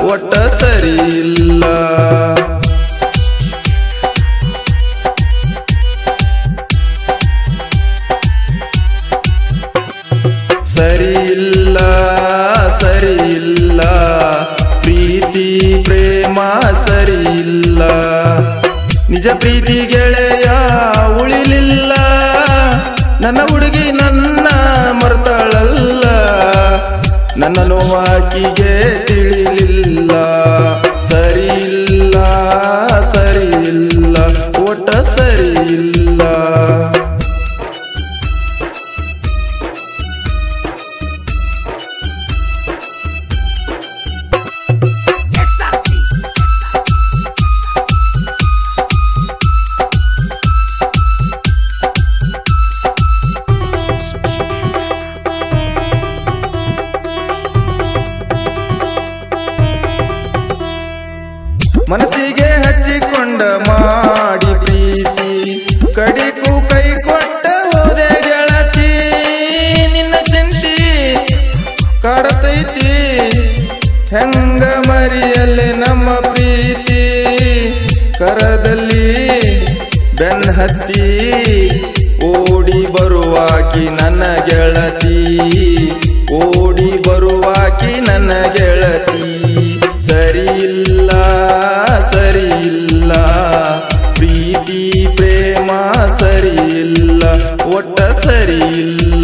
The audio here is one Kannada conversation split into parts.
ಒಟ್ಟ ಸರಿ ಇಲ್ಲ ಸರಿ ಇಲ್ಲ ಸರಿ ಇಲ್ಲ ಪ್ರೀತಿ ಪ್ರೇಮ ಸರಿ ಇಲ್ಲ ನಿಜ ಪ್ರೀತಿ ಗೆಳೆಯ ಉಳಿಲಿಲ್ಲ ನನ್ನ ಹುಡುಗಿ ನನ್ನ ಮರ್ತಾಳಲ್ಲ ನನ್ನ ನೋವಾಕಿಗೆ ತಿಳಿಲಿಲ್ಲ ಸರಿ ಇಲ್ಲ ಸರಿ ಇಲ್ಲ ಒಟ್ಟ ಸರಿ ಇಲ್ಲ ಮನಸ್ಸಿಗೆ ಹಚ್ಚಿಕೊಂಡ ಮಾಡಿ ಪ್ರೀತಿ ಕಡಿಕು ಕೈ ಕೊಟ್ಟ ಹೋದೆ ಗೆಳತಿ ನಿನ್ನ ಚಿಂತಿ ಕಾಡತೈತಿ ಹೆಂಗ ಮರಿಯಲ್ಲೇ ನಮ್ಮ ಪ್ರೀತಿ ಕರದಲ್ಲಿ ಬೆನ್ ಹತ್ತಿ ಓಡಿ ಬರುವಾಕಿ ನನ್ನ ಗೆಳತಿ ಓಡಿ ಬರುವಾಕಿ ನನ್ನ ಗೆಳತಿ ಸರಿ ಇಲ್ಲ ಸರಿ ಇಲ್ಲ ಪ್ರೀತಿ ಪ್ರೇಮ ಸರಿ ಇಲ್ಲ ಒಟ್ಟ ಸರಿ ಇಲ್ಲ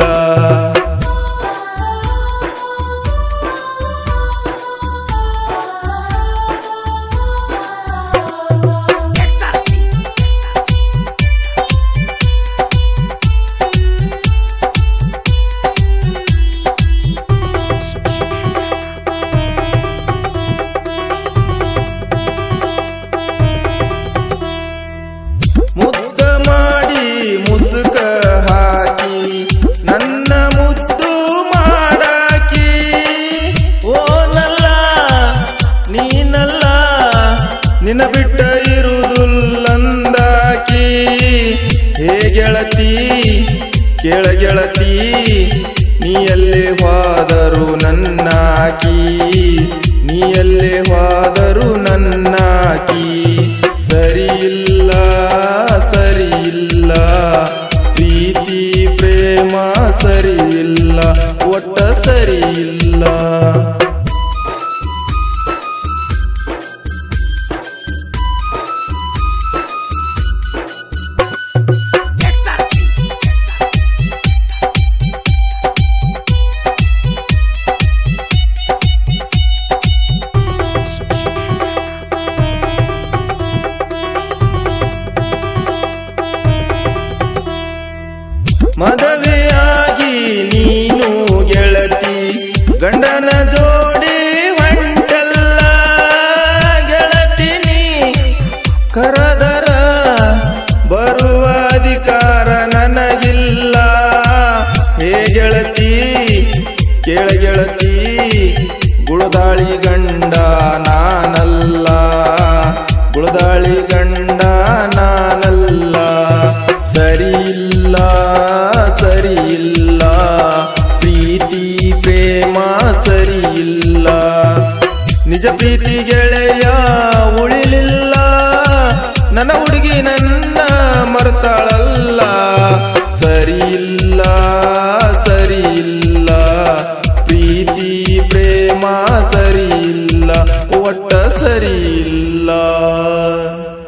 ಮುದ್ದ ಮಾಡಿ ಮುಸುಕ ಹಾಕಿ ನನ್ನ ಮುದ್ದು ಮಾಡಾಕಿ ಓನಲ್ಲ ನೀನಲ್ಲ ನಿನ್ನ ಬಿಟ್ಟ ಇರುವುದಿಲ್ಲಂದಾಕಿ ಹೇ ಗೆಳತಿ ಕೇಳ ಗೆಳತಿ ನೀ ಎಲ್ಲೇ ಹೋದರು ನನ್ನಾಕಿ ನೀ ಎಲ್ಲೇ ಹೋದರು ನನ್ನಾಕಿ ಸರಿ ಇಲ್ಲ ಸರಿ ಇಲ್ಲ ಪ್ರೀತಿ ಪ್ರೇಮ ಸರಿ ಇಲ್ಲ ಒಟ್ಟ ಸರಿ ಇಲ್ಲ ಮದುವೆಯಾಗಿ ನೀನು ಗೆಳತಿ ಗಂಡನ ಜೋಡಿ ಹೊಂಟಲ್ಲ ಗೆಳತಿನಿ ಕರದರ ಬರುವ ಅಧಿಕಾರ ನನಗಿಲ್ಲ ಹೇ ಗೆಳತಿ ಕೇಳ ಗೆಳತಿ ಗುಳದಾಳಿ ಗಂಡ ನಾನಲ್ಲ ಗುಳದಾಳಿ ಗಂಡ ನಾನಲ್ಲ ಸರಿ ಇಲ್ಲ ಸರಿ ಇಲ್ಲ ಪ್ರೀತಿ ಪ್ರೇಮ ಸರಿ ಇಲ್ಲ ನಿಜ ಪ್ರೀತಿ ಗೆಳೆಯ ಉಳಿಲಿಲ್ಲ ನನ್ನ ಹುಡುಗಿ ನನ್ನ ಮರ್ತಾಳಲ್ಲ ಸರಿ ಇಲ್ಲ ಸರಿ ಇಲ್ಲ ಪ್ರೀತಿ ಪ್ರೇಮ ಸರಿ ಇಲ್ಲ ಒಟ್ಟ ಸರಿ ಇಲ್ಲ